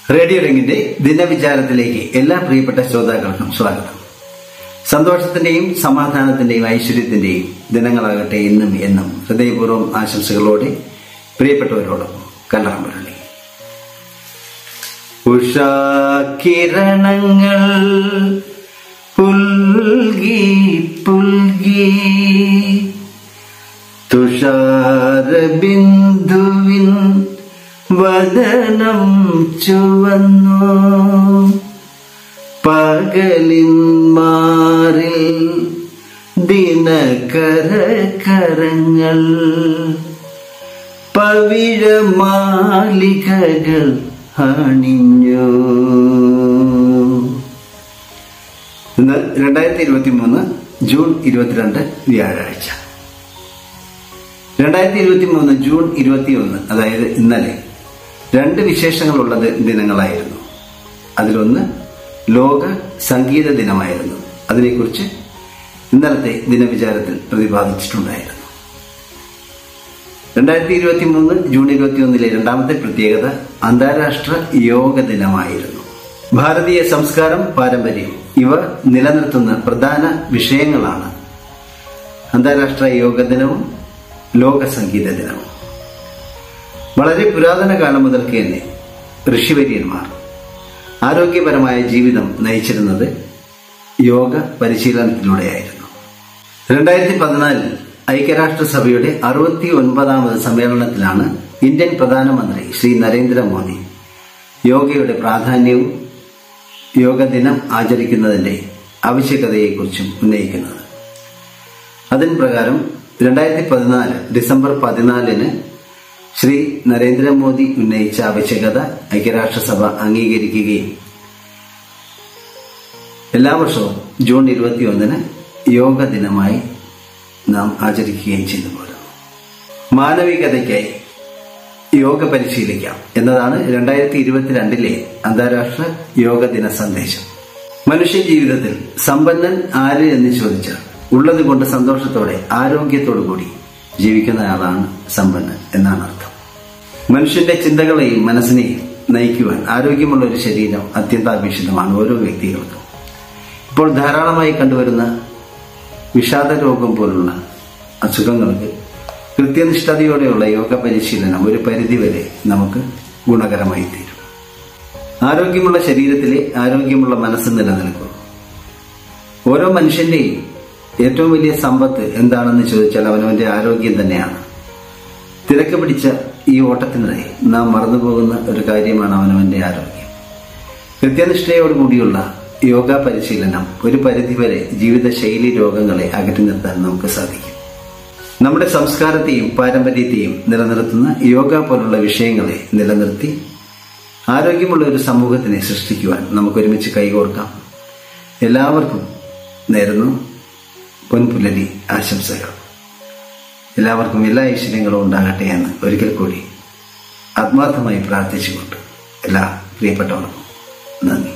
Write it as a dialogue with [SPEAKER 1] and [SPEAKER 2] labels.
[SPEAKER 1] radio രംഗിന്റെ ദിനവിചാരത്തിലേക്ക് എല്ലാ പ്രിയപ്പെട്ട ശ്രോതാക്കൾക്കും സ്വാഗതം സന്തോഷത്തിന്റെയും സമാധാനത്തിന്റെയും ഐശ്വര്യത്തിന്റെയും ദിനങ്ങളാകട്ടെ ഇന്നും എന്നും ഹൃദയപൂർവ്വം ആശംസകളോടെ പ്രിയപ്പെട്ടവരോടൊപ്പം കല്ലാമ്പുരളി ഉഷാകിരണങ്ങൾ പുൽകി പുൽകി തുഷാരബിന്ദുവിൻ വദനം ചുവന്നു പകലിൻ മാറിൽ ദിനകര കരങ്ങൾ പവിഴമാലികകൾ അണിഞ്ഞു ഇന്ന് രണ്ടായിരത്തി ഇരുപത്തി മൂന്ന് ജൂൺ ഇരുപത്തിരണ്ട് വ്യാഴാഴ്ച രണ്ടായിരത്തി ഇരുപത്തി മൂന്ന് ജൂൺ ഇരുപത്തിയൊന്ന് അതായത് ഇന്നലെ രണ്ട് വിശേഷങ്ങളുള്ളത് ദിനങ്ങളായിരുന്നു അതിലൊന്ന് ലോക സംഗീത ദിനമായിരുന്നു അതിനെക്കുറിച്ച് ഇന്നലത്തെ ദിനവിചാരത്തിൽ പ്രതിപാദിച്ചിട്ടുണ്ടായിരുന്നു രണ്ടായിരത്തി ഇരുപത്തി മൂന്ന് ജൂൺ ഇരുപത്തി ഒന്നിലെ രണ്ടാമത്തെ പ്രത്യേകത അന്താരാഷ്ട്ര യോഗ ദിനമായിരുന്നു ഭാരതീയ സംസ്കാരം പാരമ്പര്യം ഇവ നിലനിർത്തുന്ന പ്രധാന വിഷയങ്ങളാണ് അന്താരാഷ്ട്ര യോഗ ദിനവും ലോക സംഗീത ദിനവും വളരെ പുരാതന കാലം മുതൽക്ക് തന്നെ ഋഷിവര്യന്മാർ ആരോഗ്യപരമായ ജീവിതം നയിച്ചിരുന്നത് യോഗ പരിശീലനത്തിലൂടെയായിരുന്നു രണ്ടായിരത്തി പതിനാലിൽ ഐക്യരാഷ്ട്രസഭയുടെ അറുപത്തി ഒൻപതാമത് സമ്മേളനത്തിലാണ് ഇന്ത്യൻ പ്രധാനമന്ത്രി ശ്രീ നരേന്ദ്രമോദി യോഗയുടെ പ്രാധാന്യവും യോഗ ദിനം ആചരിക്കുന്നതിന്റെ ആവശ്യകതയെക്കുറിച്ചും ഉന്നയിക്കുന്നത് അതിന് പ്രകാരം രണ്ടായിരത്തി പതിനാല് ഡിസംബർ പതിനാലിന് ശ്രീ നരേന്ദ്രമോദി ഉന്നയിച്ച ആവശ്യകത ഐക്യരാഷ്ട്രസഭ അംഗീകരിക്കുകയും എല്ലാ വർഷവും ജൂൺ ഇരുപത്തിയൊന്നിന് യോഗ ദിനമായി നാം ആചരിക്കുകയും ചെയ്തു പോരുന്നു മാനവികതയ്ക്കായി യോഗ പരിശീലിക്കാം എന്നതാണ് രണ്ടായിരത്തി ഇരുപത്തിരണ്ടിലെ അന്താരാഷ്ട്ര യോഗ ദിന സന്ദേശം മനുഷ്യ ജീവിതത്തിൽ സമ്പന്നൻ ആര് എന്ന് ചോദിച്ചാൽ ഉള്ളത് കൊണ്ട് സന്തോഷത്തോടെ ആരോഗ്യത്തോടു കൂടി ജീവിക്കുന്ന ആളാണ് സമ്പന്നൻ എന്നാണ് അർത്ഥം മനുഷ്യന്റെ ചിന്തകളെയും മനസ്സിനെയും നയിക്കുവാൻ ആരോഗ്യമുള്ള ഒരു ശരീരം അത്യന്താപേക്ഷിതമാണ് ഓരോ വ്യക്തികൾക്കും ഇപ്പോൾ ധാരാളമായി കണ്ടുവരുന്ന വിഷാദ രോഗം പോലുള്ള അസുഖങ്ങൾക്ക് കൃത്യനിഷ്ഠതയോടെയുള്ള യോഗ പരിശീലനം ഒരു പരിധിവരെ നമുക്ക് ഗുണകരമായി തീരും ആരോഗ്യമുള്ള ശരീരത്തിലെ ആരോഗ്യമുള്ള മനസ്സ് നിലനിൽക്കും ഓരോ മനുഷ്യന്റെയും ഏറ്റവും വലിയ സമ്പത്ത് എന്താണെന്ന് ചോദിച്ചാൽ അവനവന്റെ ആരോഗ്യം തന്നെയാണ് തിരക്ക് പിടിച്ച ഈ ഓട്ടത്തിനിടെ നാം മറന്നുപോകുന്ന ഒരു കാര്യമാണ് അവനവന്റെ ആരോഗ്യം കൃത്യനിഷ്ഠയോടുകൂടിയുള്ള യോഗ പരിശീലനം ഒരു പരിധിവരെ ജീവിതശൈലി രോഗങ്ങളെ അകറ്റി നിർത്താൻ നമുക്ക് സാധിക്കും നമ്മുടെ സംസ്കാരത്തെയും പാരമ്പര്യത്തെയും നിലനിർത്തുന്ന യോഗ പോലുള്ള വിഷയങ്ങളെ നിലനിർത്തി ആരോഗ്യമുള്ള ഒരു സമൂഹത്തിനെ സൃഷ്ടിക്കുവാൻ നമുക്ക് ഒരുമിച്ച് കൈകോർക്കാം എല്ലാവർക്കും നേരുന്നു പൊൻപുലരി ആശംസകൾ എല്ലാവർക്കും എല്ലാ ഐശ്വര്യങ്ങളും ഉണ്ടാകട്ടെ എന്ന് ഒരിക്കൽ കൂടി ആത്മാർത്ഥമായി പ്രാർത്ഥിച്ചുകൊണ്ട് എല്ലാ പ്രിയപ്പെട്ടവർക്കും നന്ദി